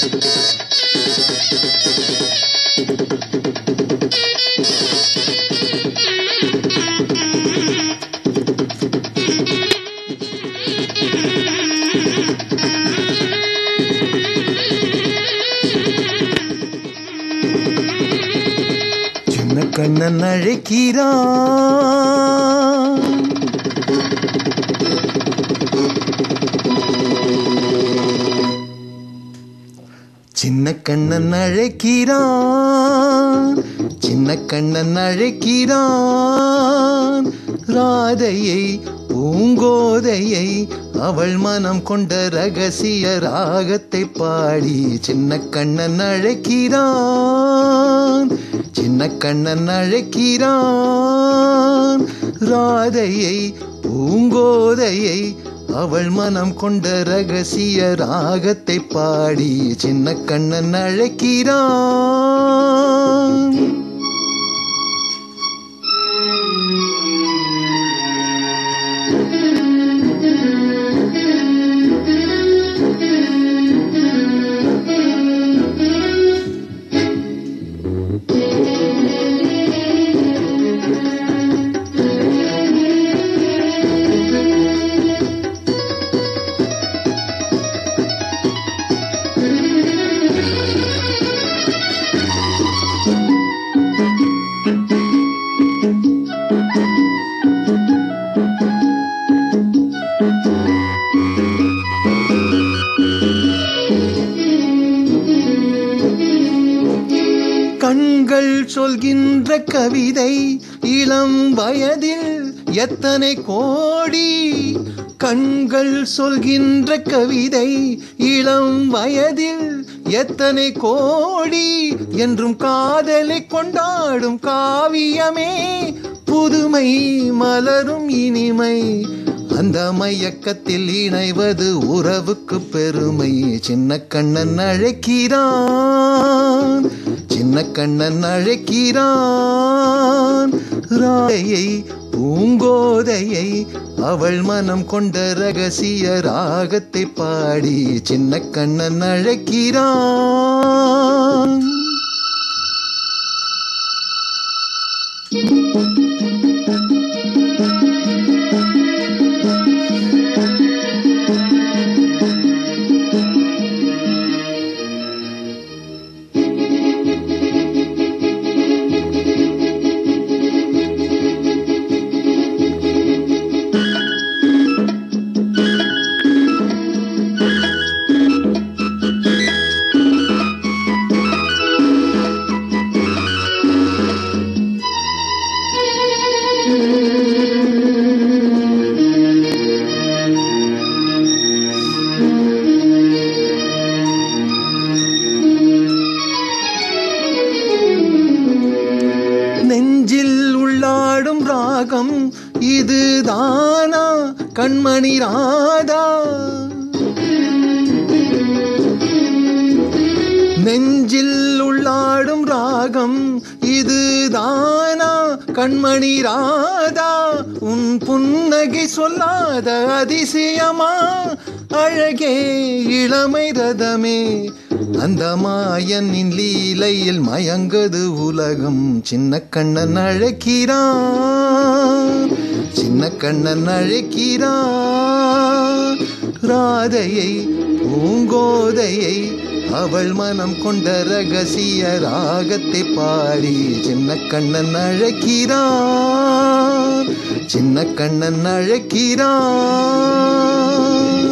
சின்ன கண்ணன் அழைக்கிறான் சின்ன கண்ணன் அழைக்கிறான் சின்ன கண்ணன் அழைக்கிறான் ராதையை பூங்கோதையை அவள் மனம் கொண்ட ரகசிய ராகத்தை பாடி சின்ன கண்ணன் அழைக்கிறான் சின்ன கண்ணன் அழைக்கிறான் ராதையை பூங்கோதையை அவள் மனம் கொண்ட ரகசிய ராகத்தை பாடி சின்ன கண்ணன் அழைக்கிறான் கண்கள் சொல்கின்ற கவிதை இளம் வயதில் எத்தனை கோடி கண்கள் சொல்கின்ற கவிதை இளம் வயதில் எத்தனை கோடி என்றும் காதலை கொண்டாடும் காவியமே புதுமை மலரும் இனிமை அந்த மயக்கத்தில் இணைவது உறவுக்கு பெருமை சின்ன கண்ணன் அழைக்கிறான் சின்ன கண்ணன் அழைக்கிறான் ராயை பூங்கோதையை அவள் மனம் கொண்ட ரகசிய ராகத்தை பாடி சின்ன கண்ணன் அழைக்கிறான் நெஞ்சில் உள்ளாடும் ராகம் இது தானா கண்மணி ராதா நெஞ்சில் உள்ளாடும் ராகம் இது தானா கண்மணி ராதா உன் புன்னகை சொல்லாத அதிசயமா அழகே இளமை ரதமே அந்த மாயனின் லீலையில் மயங்கது உலகம் சின்ன கண்ணன் அழைக்கிறான் சின்ன கண்ணன் அழைக்கிறான் ராதையை பூங்கோதையை அவள் மனம் கொண்ட ரகசிய ராகத்தை பாடி சின்ன கண்ணன் அழைக்கிறான் சின்ன கண்ணன் அழைக்கிறான்